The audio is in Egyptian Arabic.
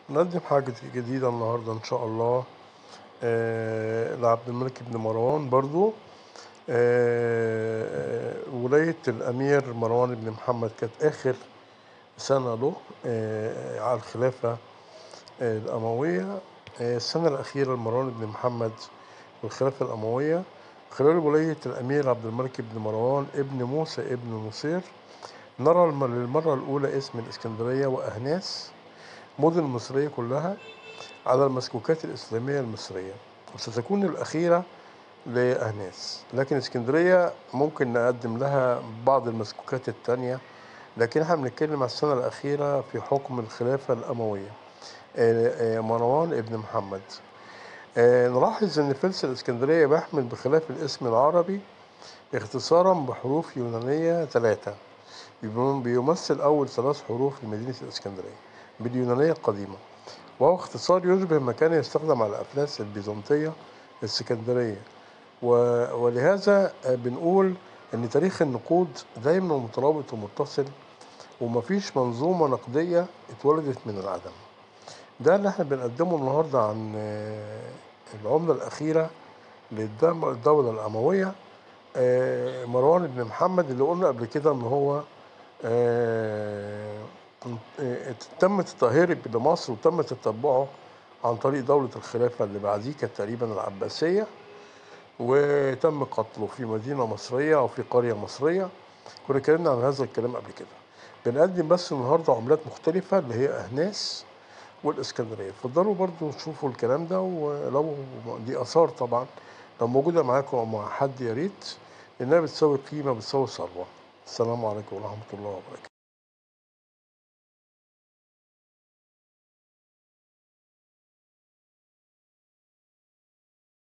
نقدم حاجة جديدة النهاردة إن شاء الله آه لعبد الملك بن مروان برضو آه ولاية الأمير مروان بن محمد كانت آخر سنة له آه على الخلافة آه الأموية آه السنة الأخيرة لمروان بن محمد والخلافة الأموية خلال ولاية الأمير عبد الملك بن مروان ابن موسى ابن نصير نرى الم- للمرة الأولى اسم الإسكندرية وأهناس مدن مصرية كلها على المسكوكات الإسلامية المصرية وستكون الأخيرة لأهناس لكن اسكندرية ممكن نقدم لها بعض المسكوكات التانية لكن احنا بنتكلم على السنة الأخيرة في حكم الخلافة الأموية آه، آه، مروان ابن محمد آه، نلاحظ أن فلس الإسكندرية بيحمل بخلاف الاسم العربي اختصارا بحروف يونانية ثلاثة بيبقى- بيمثل أول ثلاث حروف لمدينة الإسكندرية باليونانية القديمة وهو اختصار يشبه ما كان يستخدم على الأفلاس البيزنطية السكندرية و- ولهذا آه، بنقول أن تاريخ النقود دايما مترابط ومتصل ومفيش منظومة نقدية اتولدت من العدم ده اللي احنا بنقدمه النهاردة عن آه، العملة الأخيرة للدولة الأموية آه، مروان بن محمد اللي قلنا قبل كده ان هو آه، آه، تم تطهيره لمصر وتم تتبعه عن طريق دولة الخلافة اللي بعديه كانت تقريبا العباسية وتم قتله في مدينة مصرية أو في قرية مصرية كنا اتكلمنا عن هذا الكلام قبل كده بنقدم بس النهاردة عملات مختلفة اللي هي أهناس والإسكندرية اتفضلوا برضو تشوفوا الكلام ده ولو دي آثار طبعا لو موجودة معاكم أو مع حد يا ريت لأنها بتساوي قيمة بتساوي ثروة السلام عليكم ورحمة الله وبركاته